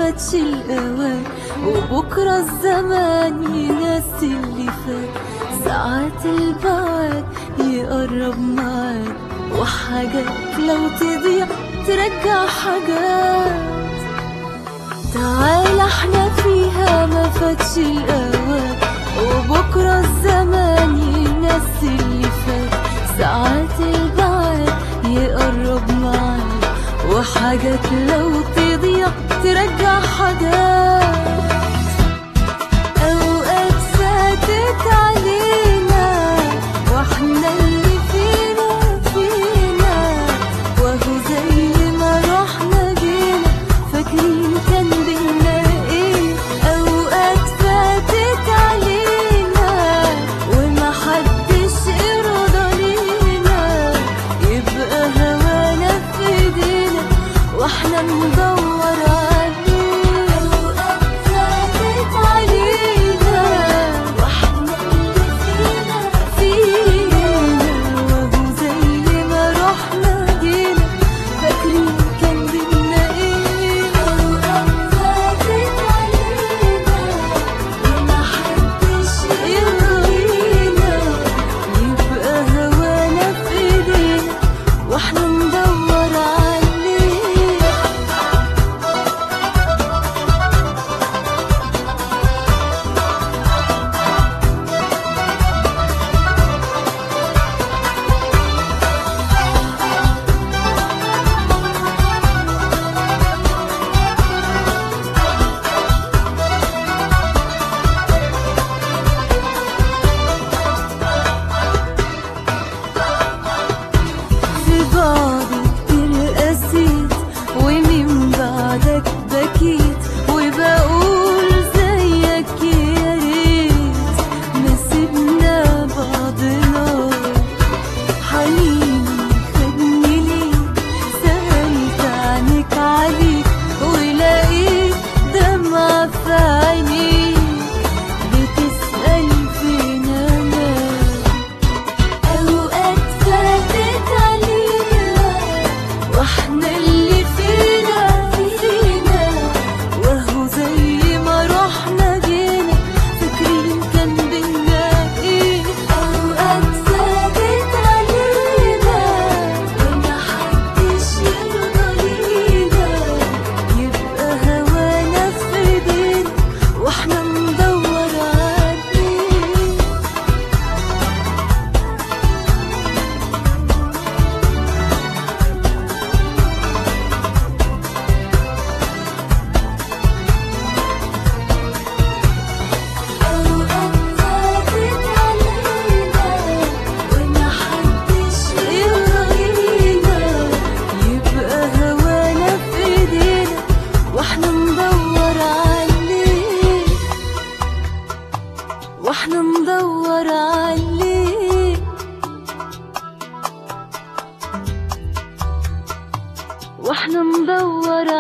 فاتش الأوان وبكرة الزمان ينسي اللي فات ساعات البعد يقرب معاك وحاجات لو تضيع ترجع حاجات تعال احنا فيها ما فاتش الأوان وبكرة الزمان ينسي اللي فات ساعات البعد يقرب معاك وحاجات لو تضيع ترجع حاجات أوقات فاتت علينا واحنا اللي فينا فينا وهو زي ما رحنا جينا فاكرين كان بينا ايه أوقات فاتت علينا وما حدش يرضى لينا يبقى هوانا في ايدينا واحنا ندور عليه أوقات فاتت علينا واحنا اللي فينا فينا وهو زي ما رحنا جينا فاكرين كان بينا ايه أوقات فاتت علينا وما حدش يرضينا يبقى هوانا في ايدينا واحنا ندور عليه في بعضي كتير قسيت ومن بعدك بكيت وبقول زيك يا ريت ما سيبنا بعضنا حنين خدني ليك سألت عنك عليك ولقيت دمعة في عينيك بتسأل فين أنا أوقات فاتت علينا واحنا اللي فينا فينا وهو زي ما رحنا جينا فاكرين كان بينا ايه أوقات فاتت علينا وما حدش يرضى لينا يبقى هوانا في ايدينا واحنا ندور عليه أوقات فاتت علينا وما حدش يرضينا يبقى هوانا في ايدينا واحنا ندور عليه واحنا ندور عليه واحنا ندور